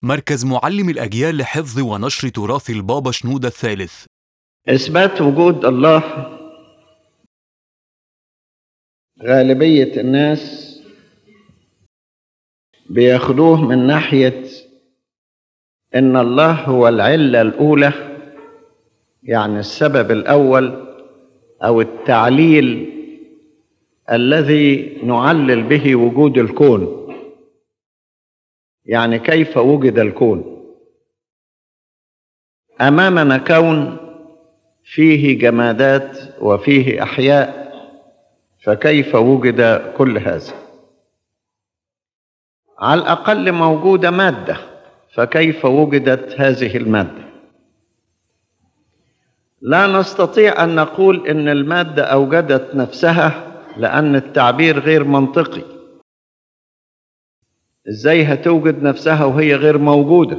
مركز معلم الأجيال لحفظ ونشر تراث البابا شنودة الثالث إثبات وجود الله غالبية الناس بياخدوه من ناحية إن الله هو العلة الأولى يعني السبب الأول أو التعليل الذي نعلل به وجود الكون يعني كيف وجد الكون امامنا كون فيه جمادات وفيه احياء فكيف وجد كل هذا على الاقل موجوده ماده فكيف وجدت هذه الماده لا نستطيع ان نقول ان الماده اوجدت نفسها لان التعبير غير منطقي ازاي هتوجد نفسها وهي غير موجوده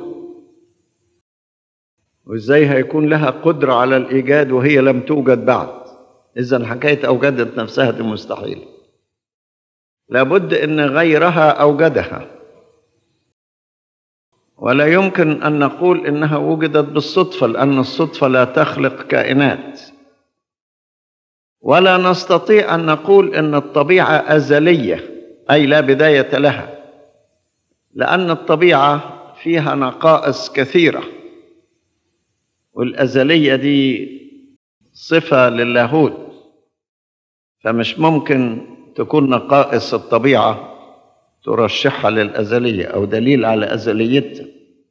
وازاي هيكون لها قدره على الايجاد وهي لم توجد بعد اذا حكايه اوجدت نفسها دي مستحيل لابد ان غيرها اوجدها ولا يمكن ان نقول انها وجدت بالصدفه لان الصدفه لا تخلق كائنات ولا نستطيع ان نقول ان الطبيعه ازليه اي لا بدايه لها لان الطبيعه فيها نقائص كثيره والازليه دي صفه للاهوت فمش ممكن تكون نقائص الطبيعه ترشحها للازليه او دليل على ازليتها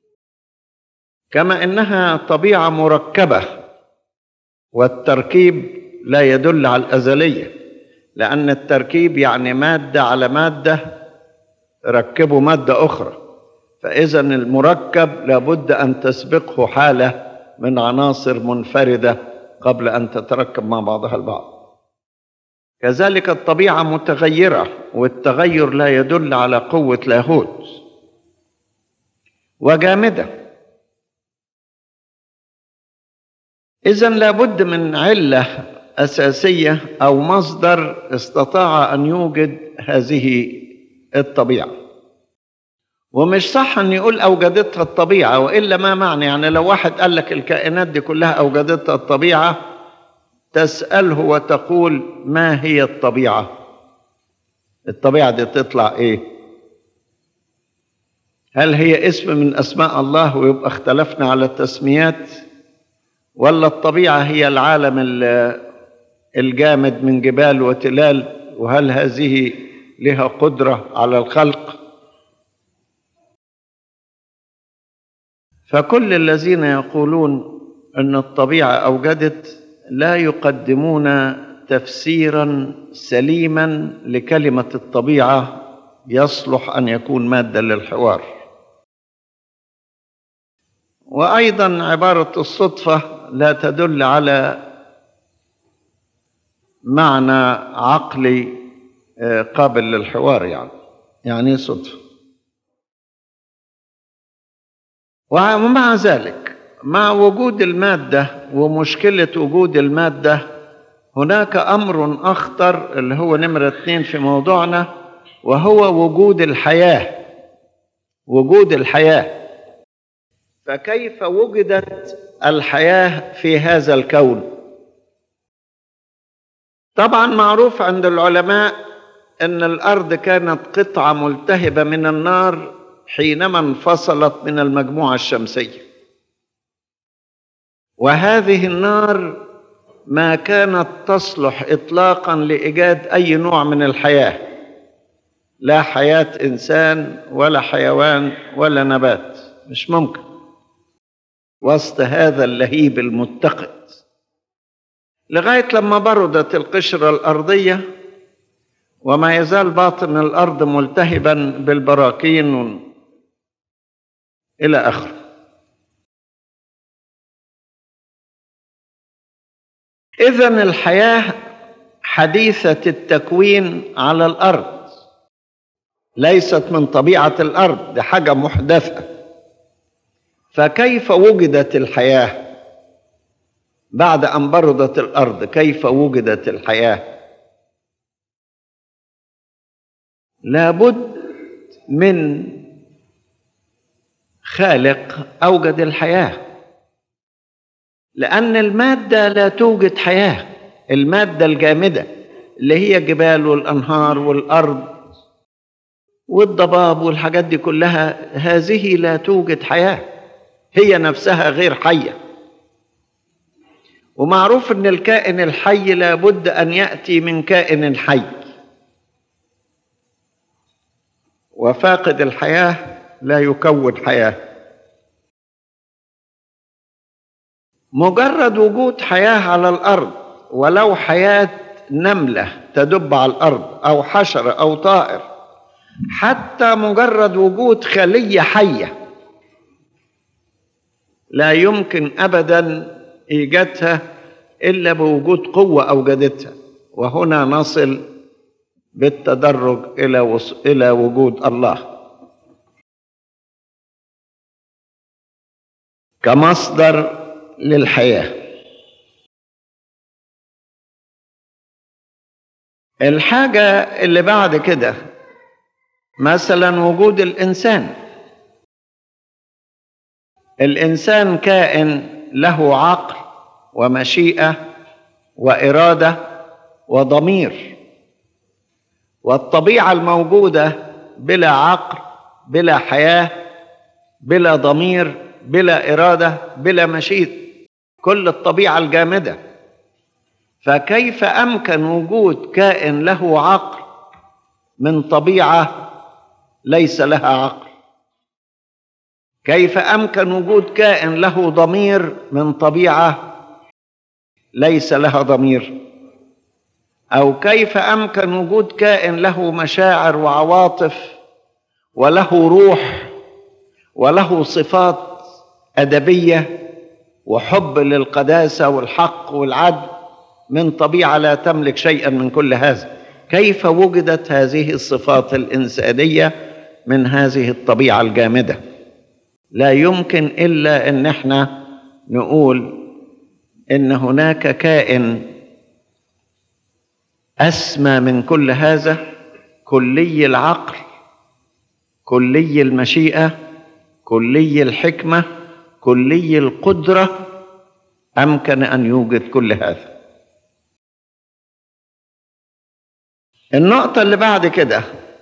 كما انها طبيعه مركبه والتركيب لا يدل على الازليه لان التركيب يعني ماده على ماده ركبوا ماده اخرى فاذا المركب لابد ان تسبقه حاله من عناصر منفرده قبل ان تتركب مع بعضها البعض كذلك الطبيعه متغيره والتغير لا يدل على قوه لاهوت وجامده اذا لابد من عله اساسيه او مصدر استطاع ان يوجد هذه الطبيعه ومش صح ان يقول اوجدتها الطبيعه والا ما معنى يعني لو واحد قال لك الكائنات دي كلها اوجدتها الطبيعه تساله وتقول ما هي الطبيعه الطبيعه دي تطلع ايه هل هي اسم من اسماء الله ويبقى اختلفنا على التسميات ولا الطبيعه هي العالم الجامد من جبال وتلال وهل هذه لها قدره على الخلق فكل الذين يقولون ان الطبيعه اوجدت لا يقدمون تفسيرا سليما لكلمه الطبيعه يصلح ان يكون ماده للحوار وايضا عباره الصدفه لا تدل على معنى عقلي قابل للحوار يعني يعني صدفه ومع ذلك مع وجود الماده ومشكله وجود الماده هناك امر اخطر اللي هو نمره اثنين في موضوعنا وهو وجود الحياه وجود الحياه فكيف وجدت الحياه في هذا الكون طبعا معروف عند العلماء ان الارض كانت قطعه ملتهبه من النار حينما انفصلت من المجموعه الشمسيه وهذه النار ما كانت تصلح اطلاقا لايجاد اي نوع من الحياه لا حياه انسان ولا حيوان ولا نبات مش ممكن وسط هذا اللهيب المتقد لغايه لما بردت القشره الارضيه وما يزال باطن الارض ملتهبا بالبراكين الى اخره اذا الحياه حديثه التكوين على الارض ليست من طبيعه الارض دي حاجه محدثه فكيف وجدت الحياه بعد ان بردت الارض كيف وجدت الحياه لابد من خالق اوجد الحياه لان الماده لا توجد حياه الماده الجامده اللي هي الجبال والانهار والارض والضباب والحاجات دي كلها هذه لا توجد حياه هي نفسها غير حيه ومعروف ان الكائن الحي لابد ان ياتي من كائن حي وفاقد الحياه لا يكون حياه مجرد وجود حياه على الارض ولو حياه نمله تدب على الارض او حشره او طائر حتى مجرد وجود خليه حيه لا يمكن ابدا ايجادها الا بوجود قوه اوجدتها وهنا نصل بالتدرج الى وص... الى وجود الله كمصدر للحياه الحاجه اللي بعد كده مثلا وجود الانسان الانسان كائن له عقل ومشيئه واراده وضمير والطبيعه الموجوده بلا عقل بلا حياه بلا ضمير بلا اراده بلا مشيئه كل الطبيعه الجامده فكيف امكن وجود كائن له عقل من طبيعه ليس لها عقل كيف امكن وجود كائن له ضمير من طبيعه ليس لها ضمير او كيف امكن وجود كائن له مشاعر وعواطف وله روح وله صفات ادبيه وحب للقداسه والحق والعدل من طبيعه لا تملك شيئا من كل هذا كيف وجدت هذه الصفات الانسانيه من هذه الطبيعه الجامده لا يمكن الا ان احنا نقول ان هناك كائن اسمى من كل هذا كلي العقل كلي المشيئه كلي الحكمه كلي القدره امكن ان يوجد كل هذا النقطه اللي بعد كده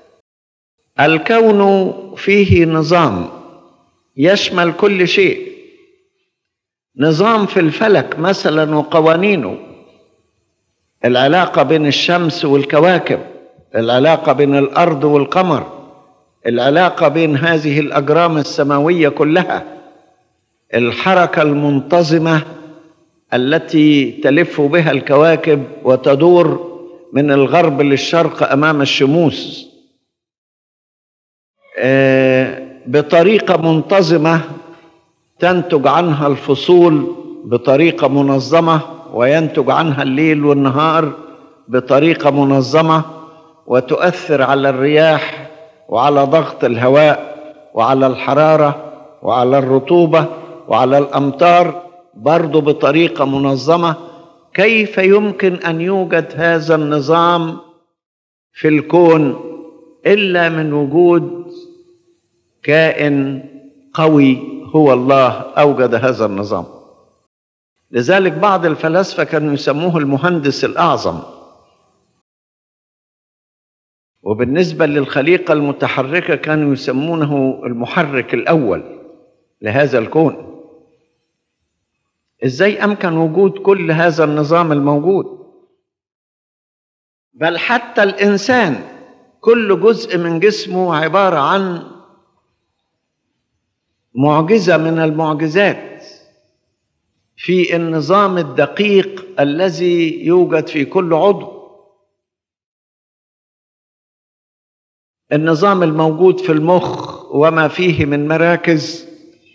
الكون فيه نظام يشمل كل شيء نظام في الفلك مثلا وقوانينه العلاقه بين الشمس والكواكب العلاقه بين الارض والقمر العلاقه بين هذه الاجرام السماويه كلها الحركه المنتظمه التي تلف بها الكواكب وتدور من الغرب للشرق امام الشموس بطريقه منتظمه تنتج عنها الفصول بطريقه منظمه وينتج عنها الليل والنهار بطريقه منظمه وتؤثر على الرياح وعلى ضغط الهواء وعلى الحراره وعلى الرطوبه وعلى الامطار برضه بطريقه منظمه كيف يمكن ان يوجد هذا النظام في الكون الا من وجود كائن قوي هو الله اوجد هذا النظام لذلك بعض الفلاسفه كانوا يسموه المهندس الاعظم وبالنسبه للخليقه المتحركه كانوا يسمونه المحرك الاول لهذا الكون ازاي امكن وجود كل هذا النظام الموجود بل حتى الانسان كل جزء من جسمه عباره عن معجزه من المعجزات في النظام الدقيق الذي يوجد في كل عضو النظام الموجود في المخ وما فيه من مراكز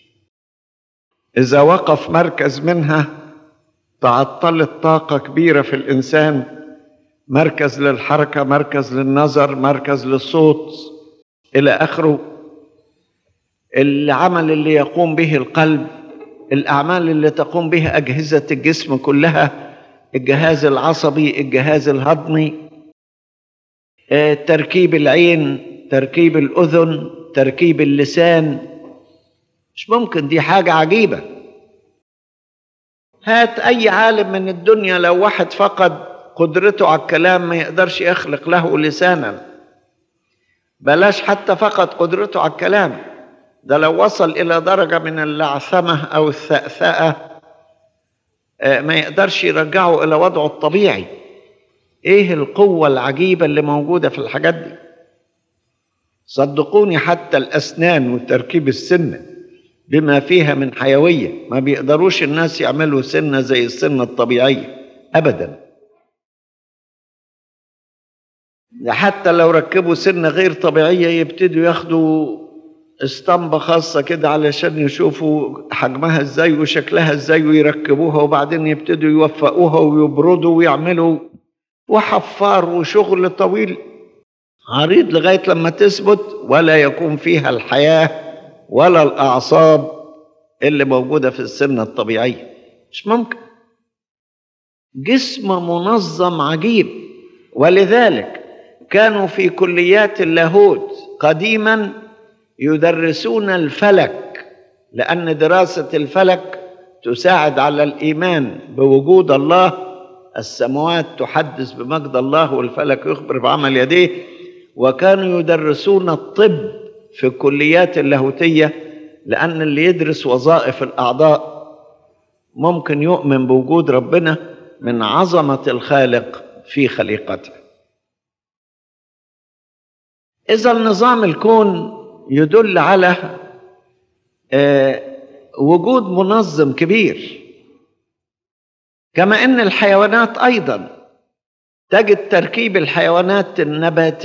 اذا وقف مركز منها تعطلت طاقه كبيره في الانسان مركز للحركه مركز للنظر مركز للصوت الى اخره العمل اللي يقوم به القلب الاعمال اللي تقوم بها اجهزه الجسم كلها الجهاز العصبي الجهاز الهضمي تركيب العين تركيب الاذن تركيب اللسان مش ممكن دي حاجة عجيبة هات أي عالم من الدنيا لو واحد فقد قدرته على الكلام ما يقدرش يخلق له لسانا بلاش حتى فقد قدرته على الكلام ده لو وصل إلى درجة من اللعثمة أو الثأثأة ما يقدرش يرجعه إلى وضعه الطبيعي إيه القوة العجيبة اللي موجودة في الحاجات دي صدقوني حتى الأسنان وتركيب السنة بما فيها من حيوية ما بيقدروش الناس يعملوا سنة زي السنة الطبيعية أبدا ده حتى لو ركبوا سنة غير طبيعية يبتدوا ياخدوا اسطمبة خاصة كده علشان يشوفوا حجمها ازاي وشكلها ازاي ويركبوها وبعدين يبتدوا يوفقوها ويبردوا ويعملوا وحفار وشغل طويل عريض لغاية لما تثبت ولا يكون فيها الحياة ولا الأعصاب اللي موجودة في السنة الطبيعية مش ممكن جسم منظم عجيب ولذلك كانوا في كليات اللاهوت قديما يدرسون الفلك لأن دراسة الفلك تساعد على الإيمان بوجود الله السماوات تحدث بمجد الله والفلك يخبر بعمل يديه وكانوا يدرسون الطب في الكليات اللاهوتية لأن اللي يدرس وظائف الأعضاء ممكن يؤمن بوجود ربنا من عظمة الخالق في خليقته إذا نظام الكون يدل على وجود منظم كبير كما ان الحيوانات ايضا تجد تركيب الحيوانات النبات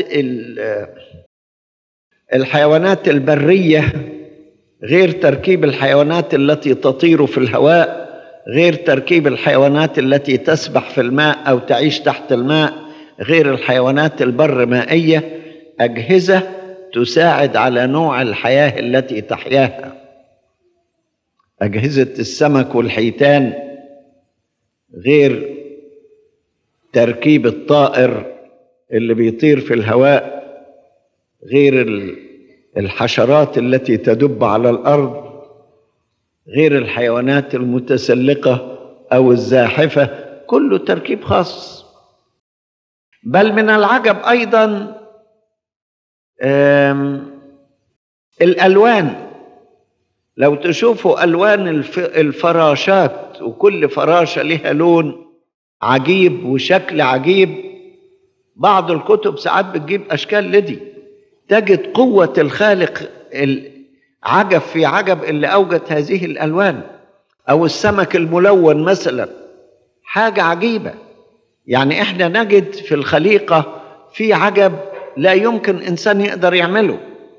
الحيوانات البريه غير تركيب الحيوانات التي تطير في الهواء غير تركيب الحيوانات التي تسبح في الماء او تعيش تحت الماء غير الحيوانات البر مائيه اجهزه تساعد على نوع الحياه التي تحياها اجهزه السمك والحيتان غير تركيب الطائر اللي بيطير في الهواء غير الحشرات التي تدب على الارض غير الحيوانات المتسلقه او الزاحفه كله تركيب خاص بل من العجب ايضا الالوان لو تشوفوا الوان الفراشات وكل فراشه لها لون عجيب وشكل عجيب بعض الكتب ساعات بتجيب اشكال لدي تجد قوه الخالق عجب في عجب اللي اوجد هذه الالوان او السمك الملون مثلا حاجه عجيبه يعني احنا نجد في الخليقه في عجب لا يمكن انسان يقدر يعمله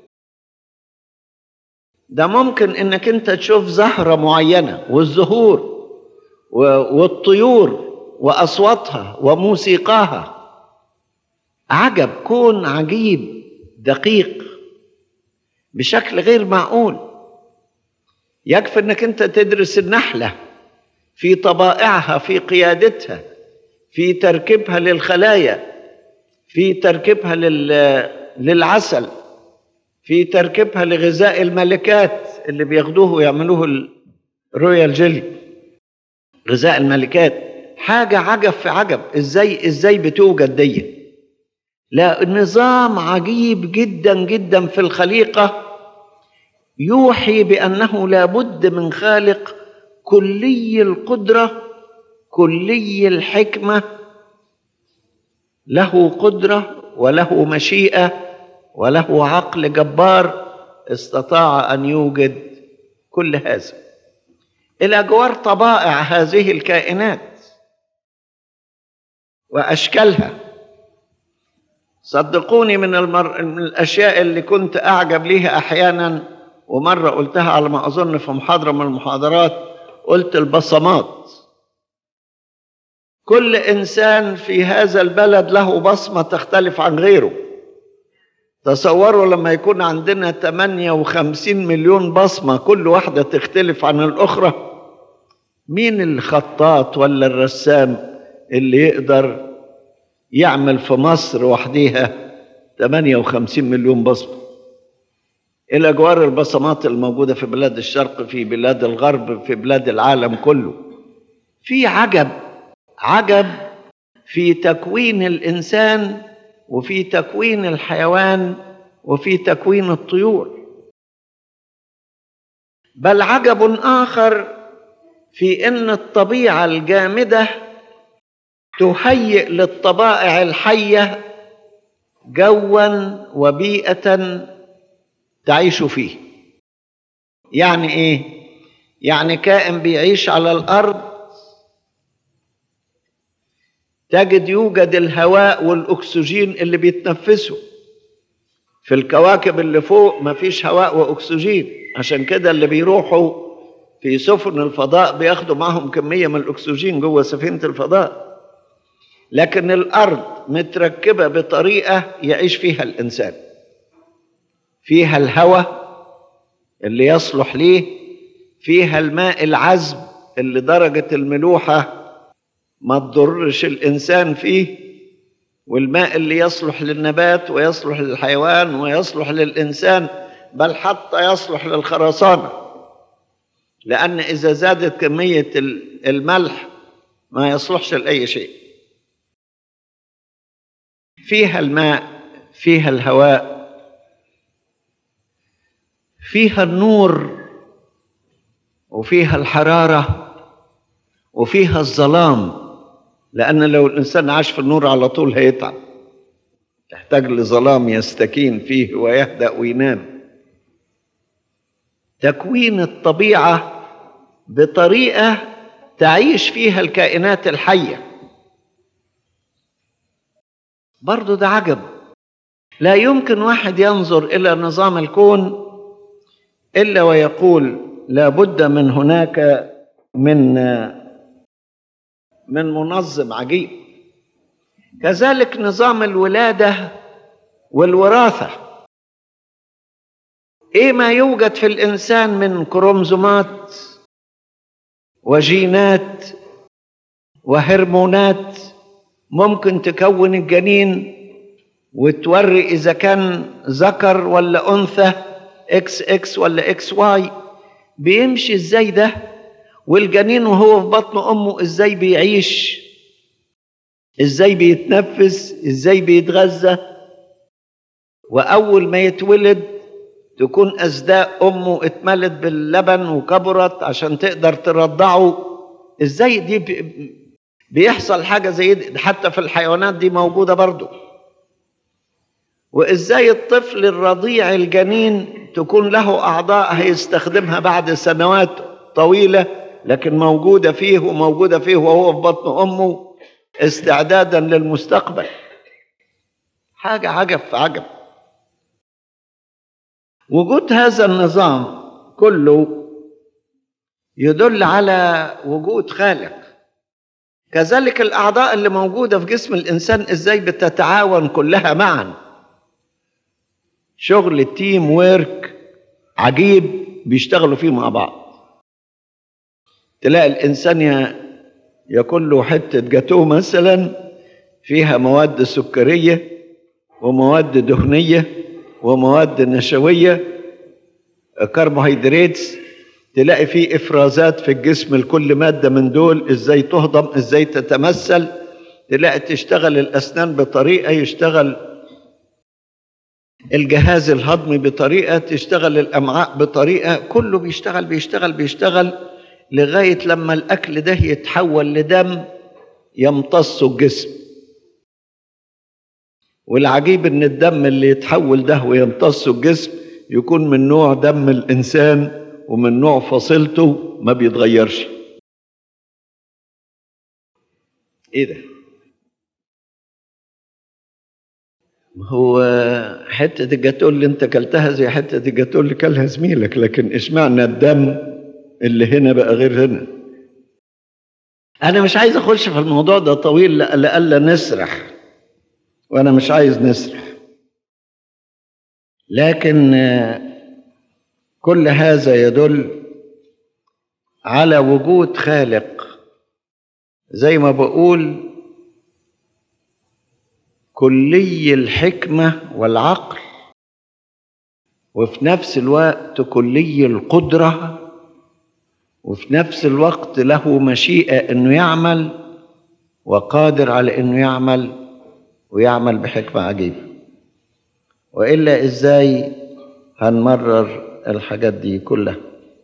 ده ممكن انك انت تشوف زهره معينه والزهور والطيور واصواتها وموسيقاها عجب كون عجيب دقيق بشكل غير معقول يكفي انك انت تدرس النحله في طبائعها في قيادتها في تركيبها للخلايا في تركيبها للعسل في تركيبها لغذاء الملكات اللي بياخدوه ويعملوه الرويال جيلي غذاء الملكات حاجة عجب في عجب ازاي ازاي بتوجد دي لا نظام عجيب جدا جدا في الخليقة يوحي بأنه لابد من خالق كلي القدرة كلي الحكمة له قدرة وله مشيئة وله عقل جبار استطاع أن يوجد كل هذا إلى جوار طبائع هذه الكائنات وأشكالها صدقوني من, المر... من الأشياء اللي كنت أعجب ليها أحيانا ومرة قلتها على ما أظن في محاضرة من المحاضرات قلت البصمات كل إنسان في هذا البلد له بصمة تختلف عن غيره تصوروا لما يكون عندنا 58 مليون بصمة كل واحدة تختلف عن الأخرى مين الخطاط ولا الرسام اللي يقدر يعمل في مصر وحديها 58 مليون بصمة إلى جوار البصمات الموجودة في بلاد الشرق في بلاد الغرب في بلاد العالم كله في عجب عجب في تكوين الإنسان وفي تكوين الحيوان وفي تكوين الطيور بل عجب آخر في ان الطبيعه الجامده تهيئ للطبائع الحيه جوا وبيئه تعيش فيه يعني ايه يعني كائن بيعيش على الارض تجد يوجد الهواء والاكسجين اللي بيتنفسوا في الكواكب اللي فوق مفيش هواء واكسجين عشان كده اللي بيروحوا في سفن الفضاء بياخدوا معهم كمية من الأكسجين جوه سفينة الفضاء لكن الأرض متركبة بطريقة يعيش فيها الإنسان فيها الهواء اللي يصلح ليه فيها الماء العذب اللي درجة الملوحة ما تضرش الإنسان فيه والماء اللي يصلح للنبات ويصلح للحيوان ويصلح للإنسان بل حتى يصلح للخرسانه لأن إذا زادت كمية الملح ما يصلحش لأي شيء فيها الماء فيها الهواء فيها النور وفيها الحرارة وفيها الظلام لأن لو الإنسان عاش في النور على طول هيتعب يحتاج لظلام يستكين فيه ويهدأ وينام تكوين الطبيعه بطريقه تعيش فيها الكائنات الحيه برضو ده عجب لا يمكن واحد ينظر الى نظام الكون الا ويقول لا بد من هناك من من منظم عجيب كذلك نظام الولاده والوراثه ايه ما يوجد في الانسان من كروموزومات وجينات وهرمونات ممكن تكون الجنين وتوري اذا كان ذكر ولا انثى اكس اكس ولا اكس واي بيمشي ازاي ده والجنين وهو في بطن امه ازاي بيعيش ازاي بيتنفس ازاي بيتغذى واول ما يتولد تكون أزداء أمه اتملت باللبن وكبرت عشان تقدر ترضعه إزاي دي بيحصل حاجة زي دي حتى في الحيوانات دي موجودة برضو وإزاي الطفل الرضيع الجنين تكون له أعضاء هيستخدمها بعد سنوات طويلة لكن موجودة فيه وموجودة فيه وهو في بطن أمه استعدادا للمستقبل حاجة عجب في عجب وجود هذا النظام كله يدل على وجود خالق كذلك الاعضاء اللي موجوده في جسم الانسان ازاي بتتعاون كلها معا شغل التيم ويرك عجيب بيشتغلوا فيه مع بعض تلاقي الانسان ياكل له حته جاتوه مثلا فيها مواد سكريه ومواد دهنيه ومواد نشويه كربوهيدرات تلاقي فيه افرازات في الجسم لكل ماده من دول ازاي تهضم ازاي تتمثل تلاقي تشتغل الاسنان بطريقه يشتغل الجهاز الهضمي بطريقه تشتغل الامعاء بطريقه كله بيشتغل بيشتغل بيشتغل لغايه لما الاكل ده يتحول لدم يمتصه الجسم والعجيب ان الدم اللي يتحول ده ويمتصه الجسم يكون من نوع دم الانسان ومن نوع فصيلته ما بيتغيرش ايه ده ما هو حتة الجاتو اللي انت كلتها زي حتة الجاتو اللي كلها زميلك لكن اشمعنى الدم اللي هنا بقى غير هنا انا مش عايز اخش في الموضوع ده طويل لألا نسرح وانا مش عايز نسرح لكن كل هذا يدل على وجود خالق زي ما بقول كلي الحكمه والعقل وفي نفس الوقت كلي القدرة وفي نفس الوقت له مشيئة انه يعمل وقادر على انه يعمل ويعمل بحكمة عجيبة وإلا ازاي هنمرر الحاجات دي كلها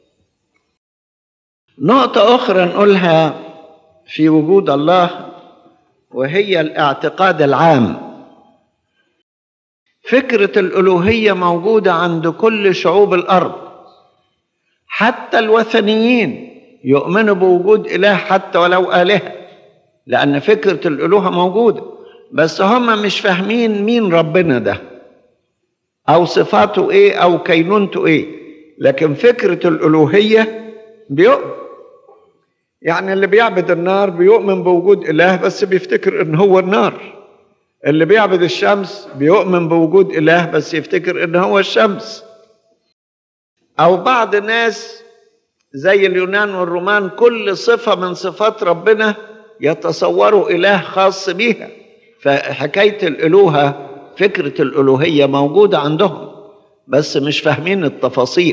نقطة أخرى نقولها في وجود الله وهي الاعتقاد العام فكرة الألوهية موجودة عند كل شعوب الأرض حتى الوثنيين يؤمنوا بوجود إله حتى ولو آلهة لأن فكرة الألوهة موجودة بس هم مش فاهمين مين ربنا ده أو صفاته إيه أو كينونته إيه لكن فكرة الألوهية بيؤمن يعني اللي بيعبد النار بيؤمن بوجود إله بس بيفتكر إن هو النار اللي بيعبد الشمس بيؤمن بوجود إله بس يفتكر إن هو الشمس أو بعض الناس زي اليونان والرومان كل صفة من صفات ربنا يتصوروا إله خاص بيها فحكاية الألوهة فكرة الألوهية موجودة عندهم بس مش فاهمين التفاصيل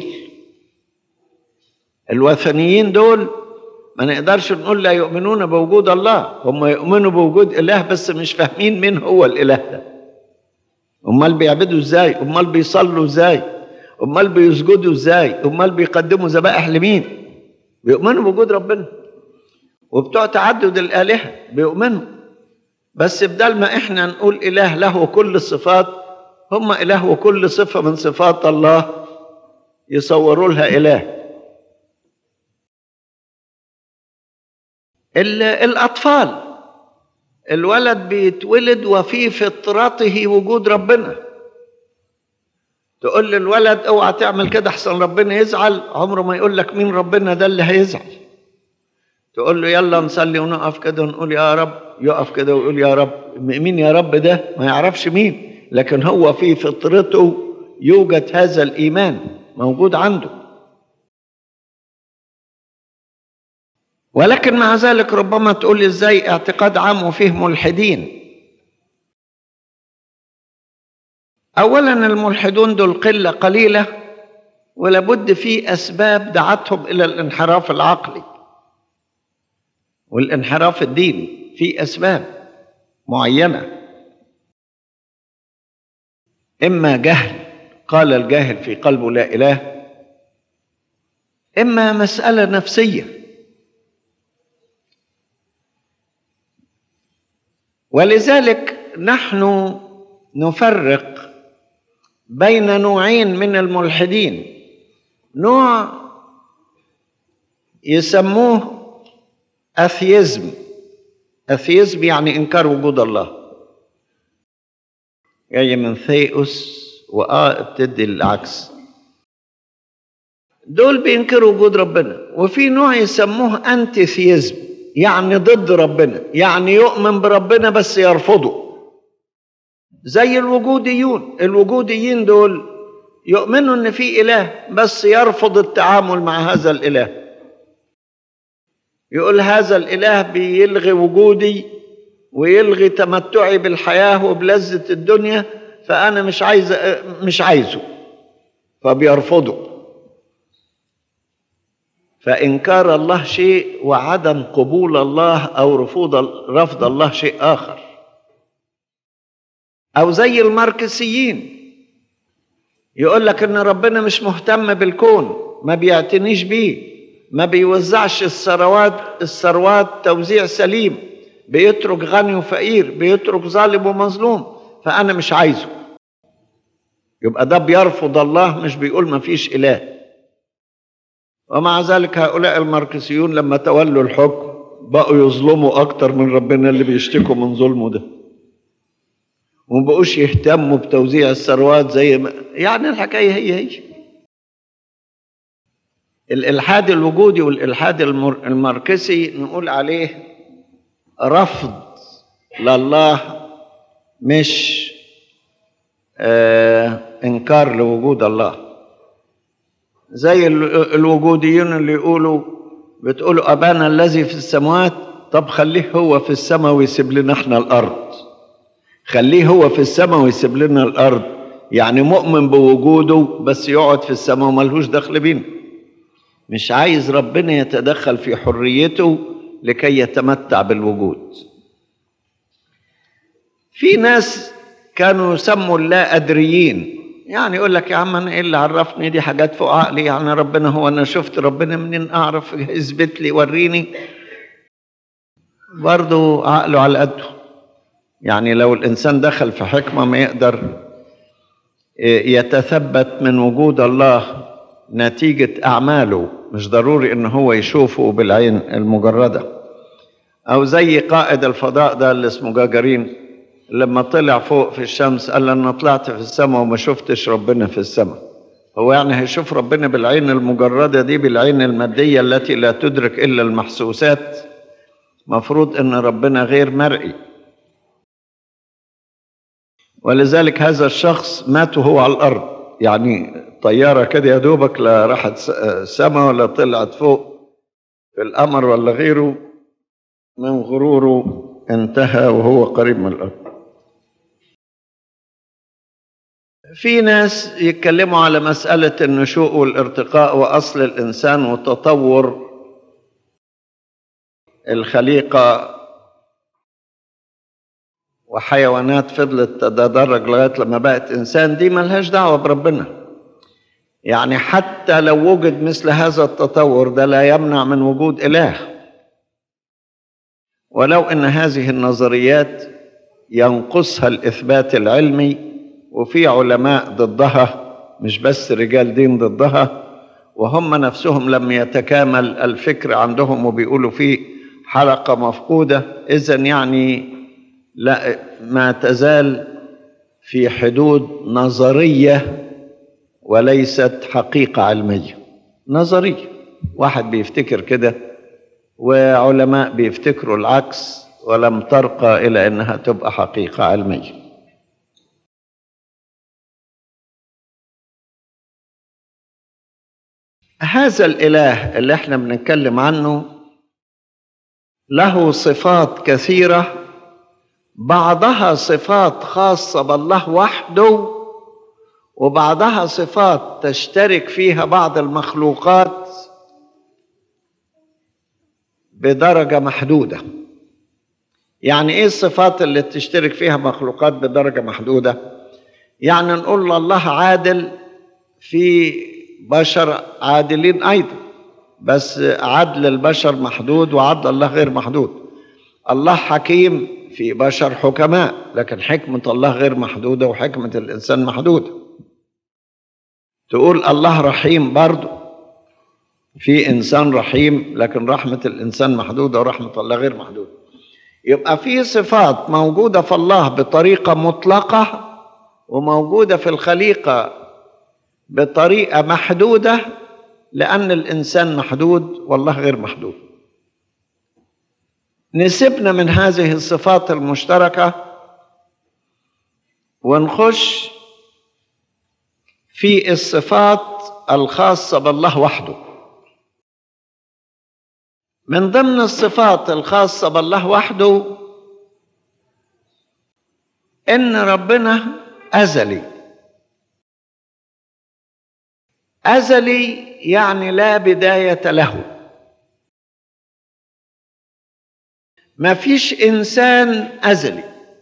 الوثنيين دول ما نقدرش نقول لا يؤمنون بوجود الله هم يؤمنوا بوجود إله بس مش فاهمين مين هو الإله ده أمال بيعبدوا إزاي أمال بيصلوا إزاي أمال بيسجدوا إزاي أمال بيقدموا ذبائح لمين بيؤمنوا بوجود ربنا وبتوع تعدد الآلهة بيؤمنوا بس بدل ما إحنا نقول إله له كل الصفات هم إله وكل صفة من صفات الله يصوروا لها إله الأطفال الولد بيتولد وفي فطرته وجود ربنا تقول للولد اوعى تعمل كده احسن ربنا يزعل عمره ما يقول لك مين ربنا ده اللي هيزعل تقول له يلا نصلي ونقف كده ونقول يا رب يقف كده ويقول يا رب مين يا رب ده ما يعرفش مين لكن هو في فطرته يوجد هذا الايمان موجود عنده ولكن مع ذلك ربما تقول ازاي اعتقاد عام وفيه ملحدين اولا الملحدون دول قله قليله ولابد في اسباب دعتهم الى الانحراف العقلي والانحراف الديني في اسباب معينه اما جهل قال الجاهل في قلبه لا اله اما مساله نفسيه ولذلك نحن نفرق بين نوعين من الملحدين نوع يسموه اثيزم اثيزم يعني انكار وجود الله جاي من ثيئوس وآ بتدي العكس دول بينكروا وجود ربنا وفي نوع يسموه انتيثيزم يعني ضد ربنا يعني يؤمن بربنا بس يرفضه زي الوجوديون الوجوديين دول يؤمنوا ان في اله بس يرفض التعامل مع هذا الاله يقول هذا الاله بيلغي وجودي ويلغي تمتعي بالحياه وبلذه الدنيا فانا مش عايز مش عايزه فبيرفضه فإنكار الله شيء وعدم قبول الله أو رفض رفض الله شيء آخر أو زي الماركسيين يقول لك إن ربنا مش مهتم بالكون ما بيعتنيش بيه ما بيوزعش الثروات الثروات توزيع سليم بيترك غني وفقير بيترك ظالم ومظلوم فأنا مش عايزه يبقى ده بيرفض الله مش بيقول ما فيش إله ومع ذلك هؤلاء الماركسيون لما تولوا الحكم بقوا يظلموا أكتر من ربنا اللي بيشتكوا من ظلمه ده وما بقوش يهتموا بتوزيع الثروات زي ما يعني الحكاية هي هي الإلحاد الوجودي والإلحاد المر... الماركسي نقول عليه رفض لله مش آه إنكار لوجود الله زي الوجوديين اللي يقولوا بتقولوا أبانا الذي في السماوات طب خليه هو في السماء ويسيب لنا احنا الأرض خليه هو في السماء ويسيب لنا الأرض يعني مؤمن بوجوده بس يقعد في السماء وملهوش دخل بينا مش عايز ربنا يتدخل في حريته لكي يتمتع بالوجود في ناس كانوا يسموا الله أدريين يعني يقول لك يا عم انا ايه اللي عرفني دي حاجات فوق عقلي يعني ربنا هو انا شفت ربنا منين اعرف اثبت لي وريني برضه عقله على قده يعني لو الانسان دخل في حكمه ما يقدر يتثبت من وجود الله نتيجه اعماله مش ضروري ان هو يشوفه بالعين المجرده او زي قائد الفضاء ده اللي اسمه جاجارين لما طلع فوق في الشمس قال انا طلعت في السماء وما شفتش ربنا في السماء هو يعني هيشوف ربنا بالعين المجردة دي بالعين المادية التي لا تدرك إلا المحسوسات مفروض أن ربنا غير مرئي ولذلك هذا الشخص مات وهو على الأرض يعني طيارة كده يا دوبك لا راحت سما ولا طلعت فوق في القمر ولا غيره من غروره انتهى وهو قريب من الأرض في ناس يتكلموا على مسألة النشوء والارتقاء وأصل الإنسان وتطور الخليقة وحيوانات فضلت تتدرج لغاية لما بقت إنسان دي ملهاش دعوة بربنا يعني حتى لو وجد مثل هذا التطور ده لا يمنع من وجود إله ولو أن هذه النظريات ينقصها الإثبات العلمي وفي علماء ضدها مش بس رجال دين ضدها وهم نفسهم لم يتكامل الفكر عندهم وبيقولوا في حلقة مفقودة إذا يعني لا ما تزال في حدود نظرية وليست حقيقة علمية نظرية واحد بيفتكر كده وعلماء بيفتكروا العكس ولم ترقى إلى أنها تبقى حقيقة علمية هذا الاله اللي احنا بنتكلم عنه له صفات كثيره بعضها صفات خاصه بالله وحده وبعضها صفات تشترك فيها بعض المخلوقات بدرجه محدوده يعني ايه الصفات اللي تشترك فيها مخلوقات بدرجه محدوده يعني نقول الله عادل في بشر عادلين ايضا بس عدل البشر محدود وعدل الله غير محدود الله حكيم في بشر حكماء لكن حكمة الله غير محدودة وحكمة الإنسان محدودة تقول الله رحيم برضه في إنسان رحيم لكن رحمة الإنسان محدودة ورحمة الله غير محدودة يبقى في صفات موجودة في الله بطريقة مطلقة وموجودة في الخليقة بطريقة محدودة لأن الإنسان محدود والله غير محدود نسبنا من هذه الصفات المشتركة ونخش في الصفات الخاصة بالله وحده من ضمن الصفات الخاصة بالله وحده إن ربنا أزلي أزلي يعني لا بداية له ما فيش إنسان أزلي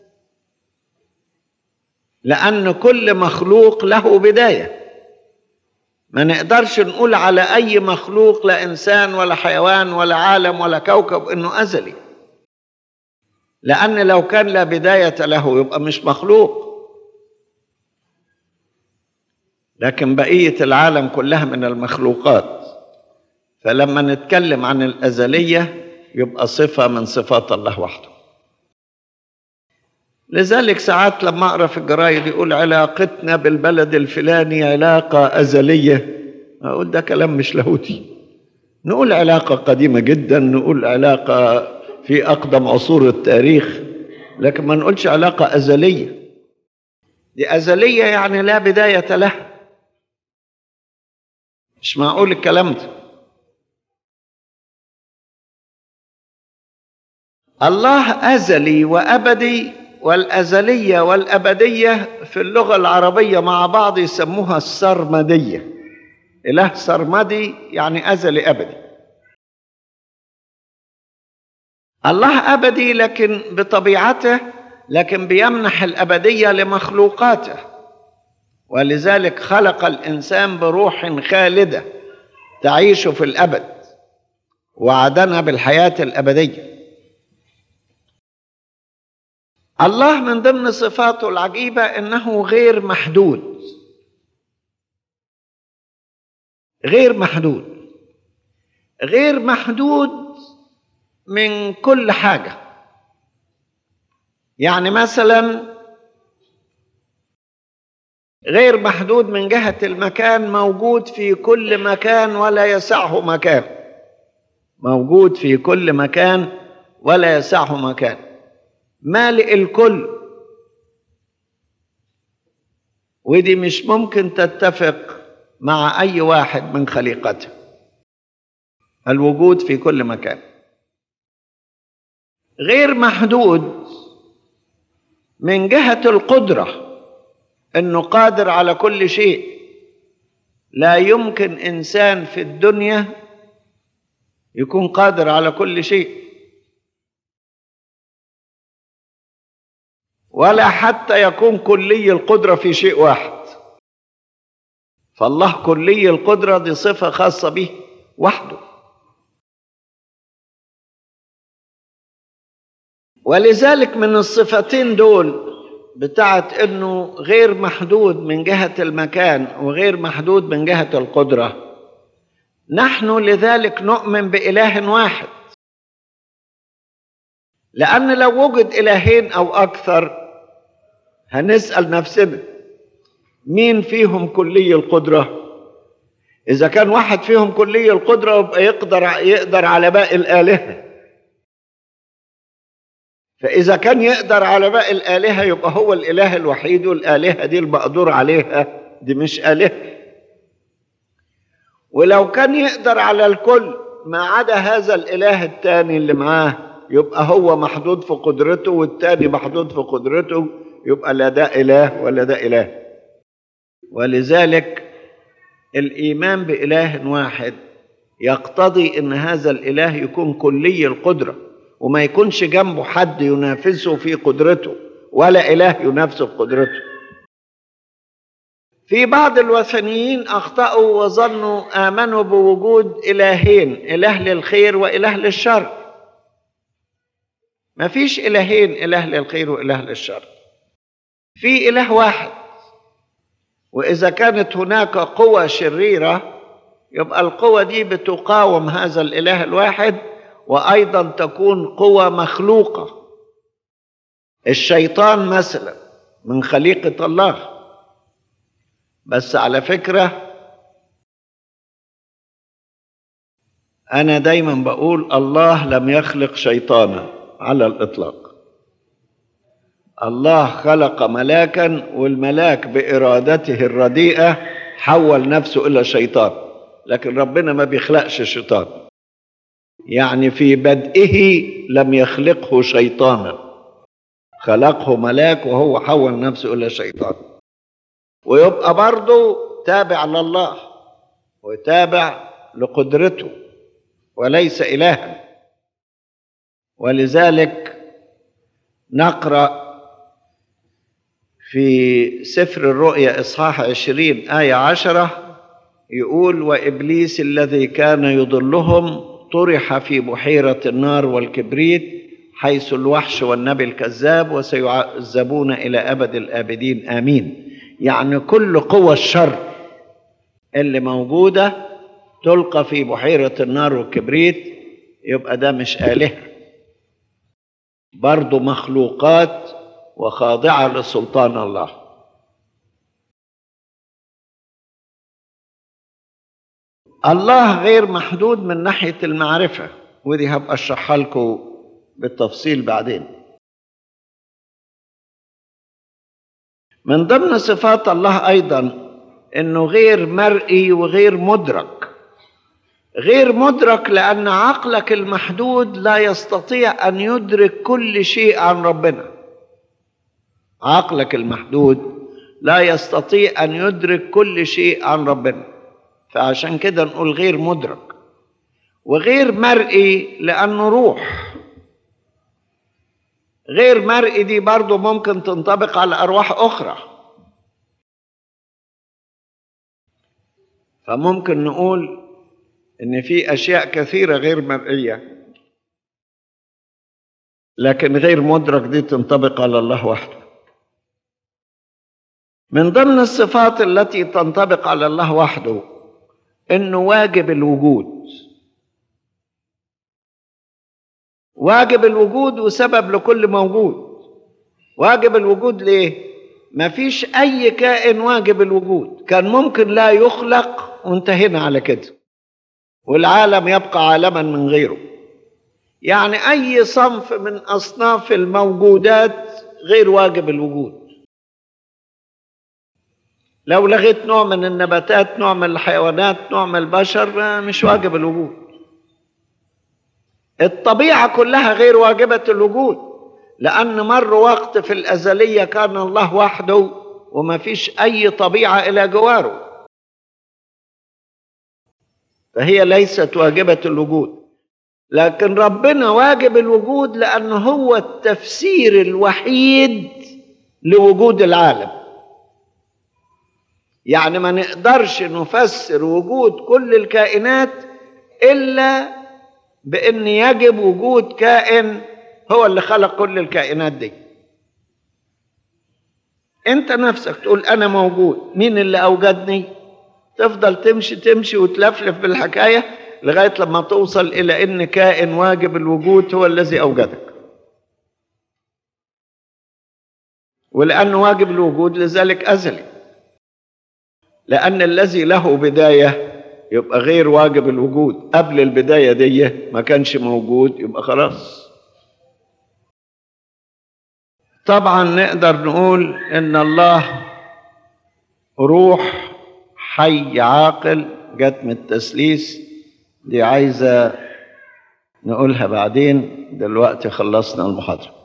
لأن كل مخلوق له بداية ما نقدرش نقول على أي مخلوق لا إنسان ولا حيوان ولا عالم ولا كوكب إنه أزلي لأن لو كان لا بداية له يبقى مش مخلوق لكن بقية العالم كلها من المخلوقات فلما نتكلم عن الأزلية يبقى صفة من صفات الله وحده لذلك ساعات لما أقرأ في الجرايد يقول علاقتنا بالبلد الفلاني علاقة أزلية أقول ده كلام مش لاهوتي نقول علاقة قديمة جدا نقول علاقة في أقدم عصور التاريخ لكن ما نقولش علاقة أزلية دي أزلية يعني لا بداية لها مش معقول الكلام ده الله أزلي وأبدي والأزلية والأبدية في اللغة العربية مع بعض يسموها السرمدية إله سرمدي يعني أزلي أبدي الله أبدي لكن بطبيعته لكن بيمنح الأبدية لمخلوقاته ولذلك خلق الإنسان بروح خالدة تعيش في الأبد وعدنا بالحياة الأبدية الله من ضمن صفاته العجيبة إنه غير محدود غير محدود غير محدود من كل حاجة يعني مثلا غير محدود من جهة المكان موجود في كل مكان ولا يسعه مكان موجود في كل مكان ولا يسعه مكان مالئ الكل ودي مش ممكن تتفق مع اي واحد من خليقته الوجود في كل مكان غير محدود من جهه القدره انه قادر على كل شيء لا يمكن انسان في الدنيا يكون قادر على كل شيء ولا حتى يكون كلي القدره في شيء واحد فالله كلي القدره دي صفه خاصه به وحده ولذلك من الصفتين دول بتاعت انه غير محدود من جهه المكان وغير محدود من جهه القدره نحن لذلك نؤمن باله واحد لان لو وجد الهين او اكثر هنسال نفسنا مين فيهم كلي القدره اذا كان واحد فيهم كلي القدره يبقى يقدر يقدر على باقي الالهه فإذا كان يقدر على باقي الآلهة يبقى هو الإله الوحيد والآلهة دي المقدور عليها دي مش آلهة ولو كان يقدر على الكل ما عدا هذا الإله التاني اللي معاه يبقى هو محدود في قدرته والتاني محدود في قدرته يبقى لا ده إله ولا ده إله ولذلك الإيمان بإله واحد يقتضي أن هذا الإله يكون كلي القدرة وما يكونش جنبه حد ينافسه في قدرته ولا اله ينافسه في قدرته في بعض الوثنيين اخطاوا وظنوا امنوا بوجود الهين اله للخير واله للشر ما فيش الهين اله للخير واله للشر في اله واحد واذا كانت هناك قوى شريره يبقى القوى دي بتقاوم هذا الاله الواحد وايضا تكون قوى مخلوقه الشيطان مثلا من خليقه الله بس على فكره انا دايما بقول الله لم يخلق شيطانا على الاطلاق الله خلق ملاكا والملاك بارادته الرديئه حول نفسه الى شيطان لكن ربنا ما بيخلقش شيطان يعني في بدئه لم يخلقه شيطانا خلقه ملاك وهو حول نفسه الى شيطان ويبقى برضه تابع لله وتابع لقدرته وليس الها ولذلك نقرا في سفر الرؤيا اصحاح عشرين ايه عشره يقول وابليس الذي كان يضلهم طرح في بحيرة النار والكبريت حيث الوحش والنبي الكذاب وسيعذبون إلى أبد الآبدين آمين يعني كل قوى الشر اللي موجودة تلقى في بحيرة النار والكبريت يبقى ده مش آلهة برضو مخلوقات وخاضعة لسلطان الله الله غير محدود من ناحية المعرفة ودي هبقى اشرحها لكم بالتفصيل بعدين من ضمن صفات الله ايضا انه غير مرئي وغير مدرك غير مدرك لان عقلك المحدود لا يستطيع ان يدرك كل شيء عن ربنا عقلك المحدود لا يستطيع ان يدرك كل شيء عن ربنا فعشان كده نقول غير مدرك وغير مرئي لانه روح غير مرئي دي برضو ممكن تنطبق على ارواح اخرى فممكن نقول ان في اشياء كثيره غير مرئيه لكن غير مدرك دي تنطبق على الله وحده من ضمن الصفات التي تنطبق على الله وحده انه واجب الوجود واجب الوجود وسبب لكل موجود واجب الوجود ليه مفيش اي كائن واجب الوجود كان ممكن لا يخلق وانتهينا على كده والعالم يبقى عالما من غيره يعني اي صنف من اصناف الموجودات غير واجب الوجود لو لغيت نوع من النباتات نوع من الحيوانات نوع من البشر مش واجب الوجود الطبيعه كلها غير واجبه الوجود لان مر وقت في الازليه كان الله وحده وما فيش اي طبيعه الى جواره فهي ليست واجبه الوجود لكن ربنا واجب الوجود لانه هو التفسير الوحيد لوجود العالم يعني ما نقدرش نفسر وجود كل الكائنات الا بان يجب وجود كائن هو اللي خلق كل الكائنات دي انت نفسك تقول انا موجود مين اللي اوجدني تفضل تمشي تمشي وتلفلف بالحكايه لغايه لما توصل الى ان كائن واجب الوجود هو الذي اوجدك ولانه واجب الوجود لذلك ازلي لان الذي له بدايه يبقى غير واجب الوجود قبل البدايه دي ما كانش موجود يبقى خلاص طبعا نقدر نقول ان الله روح حي عاقل جت من التثليث دي عايزه نقولها بعدين دلوقتي خلصنا المحاضره